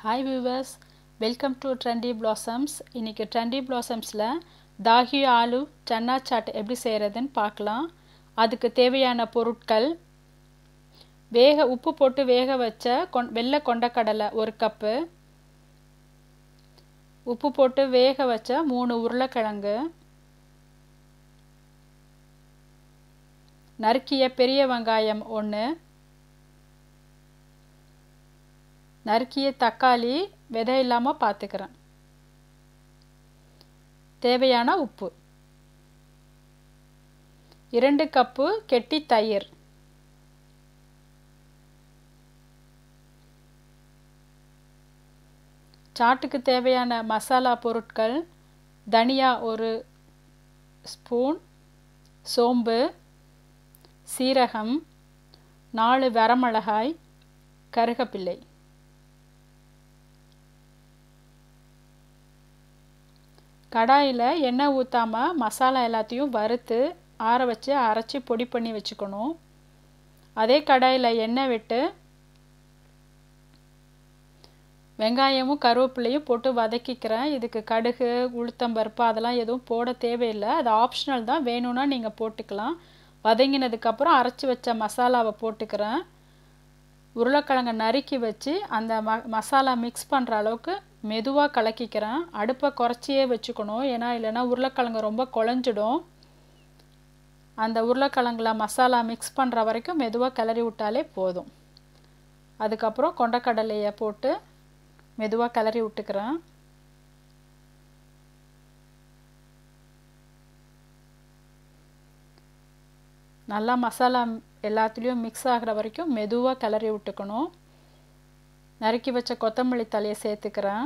hi viewers welcome to trendy blossoms இன்றைக்கி trendy பிளாசம்ஸில் தாகி ஆலு சன்னா சாட் எப்படி செய்கிறதுன்னு பார்க்கலாம் அதுக்கு தேவையான பொருட்கள் வேக உப்பு போட்டு வேக வச்ச கொண் வெள்ளை கொண்டக்கடலை ஒரு கப்பு உப்பு போட்டு வேக வச்ச மூணு உருளைக்கிழங்கு நறுக்கிய பெரிய வெங்காயம் ஒன்று நறுக்கிய தக்காளி விதை இல்லாமல் பார்த்துக்கிறேன் தேவையான உப்பு இரண்டு கப்பு கெட்டி தயிர் சாட்டுக்கு தேவையான மசாலா பொருட்கள் தனியா ஒரு ஸ்பூன் சோம்பு சீரகம் நாலு வரமிளகாய் கருகப்பிள்ளை கடாயில் எண்ணெய் ஊற்றாமல் மசாலா எல்லாத்தையும் வறுத்து ஆற வச்சு அரைச்சி பொடி பண்ணி வச்சுக்கணும் அதே கடாயில் எண்ணெய் விட்டு வெங்காயமும் கருவேப்பிலையும் போட்டு வதக்கிக்கிறேன் இதுக்கு கடுகு உளுத்தம்பருப்பு அதெல்லாம் எதுவும் போட தேவையில்லை அது ஆப்ஷனல் தான் வேணும்னா நீங்கள் போட்டுக்கலாம் வதங்கினதுக்கப்புறம் அரைச்சி வச்ச மசாலாவை போட்டுக்கிறேன் உருளைக்கிழங்கை நறுக்கி வச்சு அந்த ம மசாலா மிக்ஸ் பண்ணுற அளவுக்கு மெதுவாக கலக்கிக்கிறேன் அடுப்பை குறைச்சியே வச்சுக்கணும் ஏன்னா இல்லைன்னா உருளைக்கிழங்கு ரொம்ப குழஞ்சிடும் அந்த உருளைக்கிழங்குல மசாலா மிக்ஸ் பண்ணுற வரைக்கும் மெதுவாக கிளறி விட்டாலே போதும் அதுக்கப்புறம் கொண்டக்கடலையை போட்டு மெதுவாக கிளறி விட்டுக்கிறேன் நல்லா மசாலா எல்லாத்துலேயும் மிக்ஸ் ஆகிற வரைக்கும் மெதுவாக கிளறி விட்டுக்கணும் நறுக்கி வச்ச கொத்தமல்லி தலையை சேர்த்துக்கிறேன்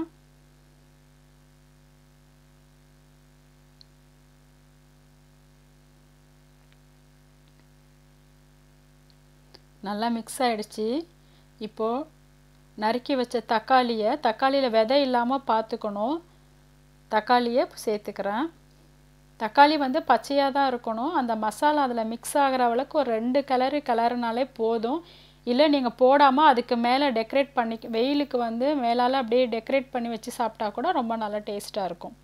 நல்லா மிக்ஸ் ஆகிடுச்சி இப்போது நறுக்கி வச்ச தக்காளியை தக்காளியில் விதை இல்லாமல் பார்த்துக்கணும் தக்காளியை சேர்த்துக்கிறேன் தக்காளி வந்து பச்சையாக தான் இருக்கணும் அந்த மசாலா அதில் மிக்ஸ் ஆகிற அளவுக்கு ஒரு ரெண்டு கலரு கலருனாலே போதும் இல்லை நீங்கள் போடாமல் அதுக்கு மேலே டெக்கரேட் பண்ணி வெயிலுக்கு வந்து மேலால் அப்படியே டெக்கரேட் பண்ணி வச்சு சாப்பிட்டா கூட ரொம்ப நல்லா டேஸ்ட்டாக இருக்கும்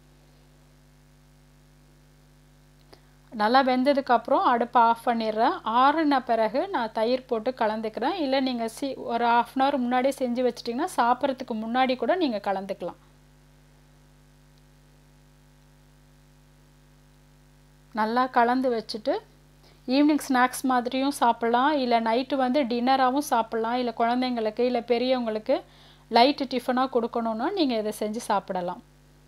நல்லா வெந்ததுக்கப்புறம் அடுப்பை ஆஃப் பண்ணிடுறேன் ஆறுன பிறகு நான் தயிர் போட்டு கலந்துக்கிறேன் இல்லை நீங்கள் சி ஒரு ஆஃப் அன் ஹவர் முன்னாடியே செஞ்சு வச்சிட்டிங்கன்னா சாப்பிட்றதுக்கு முன்னாடி கூட நீங்கள் கலந்துக்கலாம் நல்லா கலந்து வச்சுட்டு ஈவினிங் ஸ்நாக்ஸ் மாதிரியும் சாப்பிட்லாம் இல்லை நைட்டு வந்து டின்னராகவும் சாப்பிட்லாம் இல்லை குழந்தைங்களுக்கு இல்லை பெரியவங்களுக்கு லைட்டு டிஃபனாக கொடுக்கணுன்னா நீங்கள் இதை செஞ்சு சாப்பிடலாம்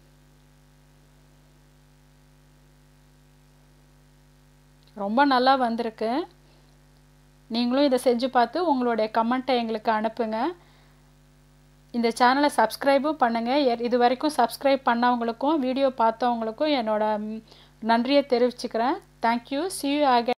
ரொம்ப நல்லா வந்திருக்கு நீங்களும் இதை செஞ்சு பார்த்து உங்களுடைய கமெண்ட்டை எங்களுக்கு அனுப்புங்க இந்த சேனலை சப்ஸ்கிரைபும் பண்ணுங்கள் இது வரைக்கும் சப்ஸ்கிரைப் பண்ணவங்களுக்கும் வீடியோ பார்த்தவங்களுக்கும் என்னோட நன்றியை தெரிவிச்சுக்கிறேன் தேங்க்யூ சி யூ ஆக